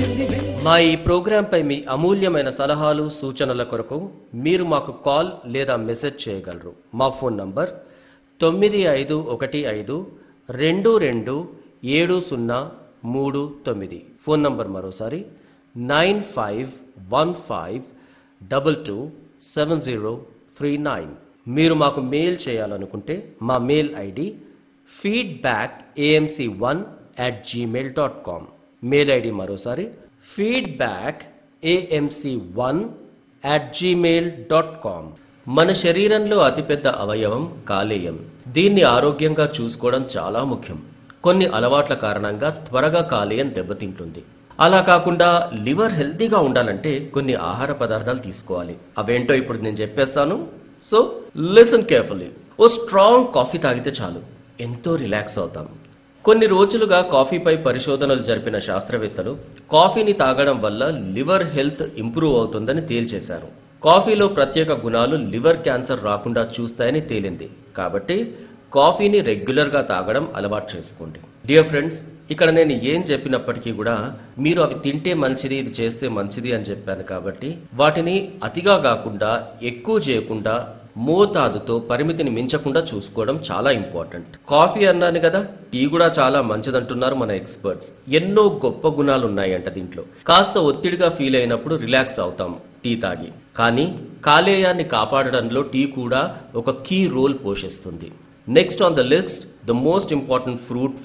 మా ఈ ప్రోగ్రాంపై మీ అమూల్యమైన సలహాలు సూచనల కొరకు మీరు మాకు కాల్ లేదా మెసేజ్ చేయగలరు మా ఫోన్ నంబర్ తొమ్మిది ఐదు ఒకటి ఐదు రెండు రెండు ఏడు సున్నా మూడు తొమ్మిది ఫోన్ నంబర్ మరోసారి nine five one five double two seven zero three nine మీరు మాకు మెయిల్ చేయాలనుకుంటే మా mail ID feedback AMC one at Gmail dot com mail ID మరోసారి feedback AMC one at Gmail dot com మన శరీరంలో అతిపెద్ద అవయవం కాలేయం దీన్ని ఆరోగ్యంగా చూసుకోవడం చాలా ముఖ్యం కొన్ని అలవాట్ల కారణంగా త్వరగా కాలేయం దెబ్బతింటుంది అలా కాకుండా లివర్ హెల్తీగా ఉండాలంటే కొన్ని ఆహార పదార్థాలు తీసుకోవాలి అవేంటో ఇప్పుడు నేను చెప్పేస్తాను సో లిసన్ కేర్ఫుల్లీ ఓ స్ట్రాంగ్ కాఫీ తాగితే చాలు ఎంతో రిలాక్స్ అవుతాం కొన్ని రోజులుగా కాఫీపై పరిశోధనలు జరిపిన శాస్త్రవేత్తలు కాఫీని తాగడం వల్ల లివర్ హెల్త్ ఇంప్రూవ్ అవుతుందని తేల్చేశారు కాఫీలో ప్రత్యేక గుణాలు లివర్ క్యాన్సర్ రాకుండా చూస్తాయని తేలింది కాబట్టి కాఫీని రెగ్యులర్గా తాగడం అలవాటు చేసుకోండి డియర్ ఫ్రెండ్స్ ఇక్కడ నేను ఏం చెప్పినప్పటికీ కూడా మీరు అవి తింటే మంచిది ఇది చేస్తే మంచిది అని చెప్పాను కాబట్టి వాటిని అతిగా కాకుండా ఎక్కువ చేయకుండా మోతాదుతో పరిమితిని మించకుండా చూసుకోవడం చాలా ఇంపార్టెంట్ కాఫీ అన్నాను కదా టీ కూడా చాలా మంచిదంటున్నారు మన ఎక్స్పర్ట్స్ ఎన్నో గొప్ప గుణాలు ఉన్నాయంట దీంట్లో కాస్త ఒత్తిడిగా ఫీల్ అయినప్పుడు రిలాక్స్ అవుతాం టీ తాగి కానీ కాలేయాన్ని కాపాడడంలో టీ కూడా ఒక కీ రోల్ పోషిస్తుంది next on the list the most important fruit